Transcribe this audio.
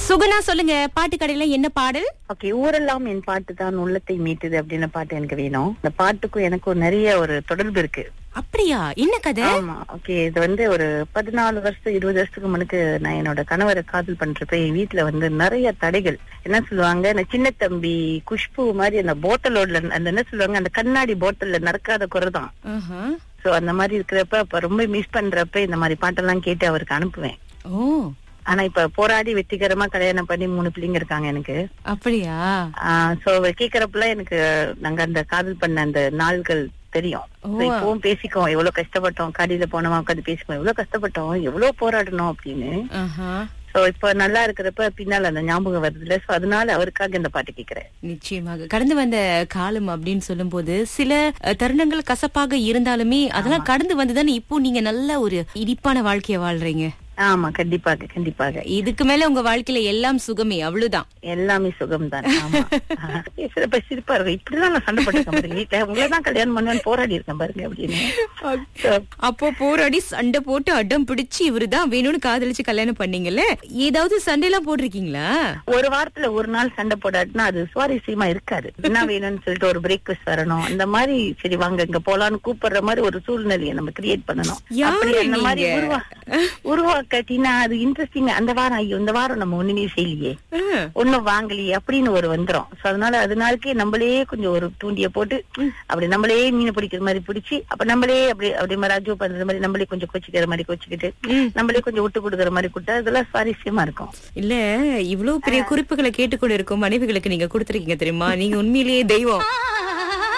சுகுணா சொல்லுங்க பாட்டு கடையில என்ன பாடல் ஓகே ஊரெல்லாம் என் பாட்டு தான் உள்ளத்தை மீட்டுது அப்படின்ற பாட்டு எனக்கு வேணும் இந்த பாட்டுக்கும் எனக்கும் நிறைய ஒரு தொடர்பு இருக்கு அப்படியா என்ன கதை ஆமா ஓகே இது வந்து ஒரு பதினாலு வருஷம் இருபது வருஷத்துக்கு முன்னுக்கு நான் என்னோட கணவரை காதல் பண்றப்ப என் வீட்டுல வந்து நிறைய தடைகள் என்ன சொல்லுவாங்க இந்த சின்ன தம்பி குஷ்பு மாதிரி அந்த போட்டலோட அந்த என்ன சொல்லுவாங்க அந்த கண்ணாடி போட்டல்ல நடக்காத குறை தான் ஆஹா. சோ அந்த மாதிரி இருக்கிறப்ப அப்ப ரொம்ப மிஸ் பண்றப்ப இந்த மாதிரி பாட்டெல்லாம் கேட்டு அவருக்கு அனுப்புவேன் ஓ ஆனா இப்ப போராடி வெற்றிகரமா கல்யாணம் பண்ணி மூணு பிள்ளைங்க இருக்காங்க எனக்கு அப்படியா சோ கேக்குறப்பெல்லாம் எனக்கு நாங்க அந்த காதல் பண்ண அந்த நாள்கள் தெரியும் ஓ. So, இப்பவும் பேசிக்குவோம் எவ்வளவு கஷ்டப்பட்டோம் கடையில போனோமா உட்காந்து பேசிக்குவோம் எவ்வளவு கஷ்டப்பட்டோம் எவ்வளவு போராடணும் அப்படின்னு ஆஹா. சோ இப்ப நல்லா இருக்கிறப்ப பின்னால அந்த ஞாபகம் வருதுல்ல சோ அதனால அவருக்காக இந்த பாட்டு கேக்குறேன் நிச்சயமாக கடந்து வந்த காலம் அப்படின்னு சொல்லும்போது சில அஹ், தருணங்கள் கசப்பாக இருந்தாலுமே அதெல்லாம் கடந்து வந்துதானே இப்போ நீங்க நல்ல ஒரு இனிப்பான வாழ்க்கைய வாழ்றீங்க ஆமா கண்டிப்பாக கண்டிப்பாக இதுக்கு மேல உங்க வாழ்க்கையில எல்லாம் சுகமே அவ்வளவுதான் எல்லாமே சுகம்தான் ஆமா சிறப்பா சிரிப்பா இருக்கும் இப்படிதான் நான் சண்டை போட்டிருக்கேன் பாருங்க வீட்டுல உங்களதான் கல்யாணம் பண்ணுவேன் போராடி இருக்கேன் பாருங்க அப்படின்னு So, அப்போ போராடி சண்டை போட்டு அடம் பிடிச்சு இவருதான் வேணும்னு காதலிச்சு கல்யாணம் பண்ணீங்கல்ல ஏதாவது சண்டை எல்லாம் போட்டிருக்கீங்களா ஒரு வாரத்துல ஒரு நாள் சண்டை போடாட்டினா அது சுவாரஸ்யமா இருக்காது என்ன வேணும்னு சொல்லிட்டு ஒரு பிரேக்ஃபாஸ்ட் வரணும் அந்த மாதிரி சரி வாங்க இங்க போலான்னு கூப்பிடுற மாதிரி ஒரு சூழ்நிலையை நம்ம கிரியேட் பண்ணணும் யாரு அப்படி அந்த மாதிரி நீங்க? உருவா உருவாக்காட்டினா அது இன்ட்ரெஸ்டிங் அந்த வாரம் ஐயோ இந்த வாரம் நம்ம ஒண்ணுமே செய்யலையே அஹ், ஒண்ணும் வாங்கலையே அப்படின்னு ஒரு வந்துரும் சோ அதனால அதனாலக்கே நம்மளே கொஞ்சம் ஒரு தூண்டிய போட்டு அப்படி நம்மளே மீன் பிடிக்கிற மாதிரி பிடிச்சி அப்ப நம்மளே அப்படி அப்படி மாதிரி ராஜு பண்ற மாதிரி நம்மளே கொஞ்சம் கொச்சிக்கிற மாதிரி கொச்சிக்கிட்டு ம். நம்மளே கொஞ்சம் விட்டு கொடுக்குற மாதிரி கொடுத்தா இதெல்லாம் சுவாரஸ்யமா இருக்கும் இல்ல இவ்வளவு பெரிய குறிப்புகளை கேட்டுக்கொண்டு இருக்கும் மனைவிகளுக்கு நீங்க கொடுத்திருக்கீங்க தெரியுமா நீங்க உண்மையிலேயே தெய்வம்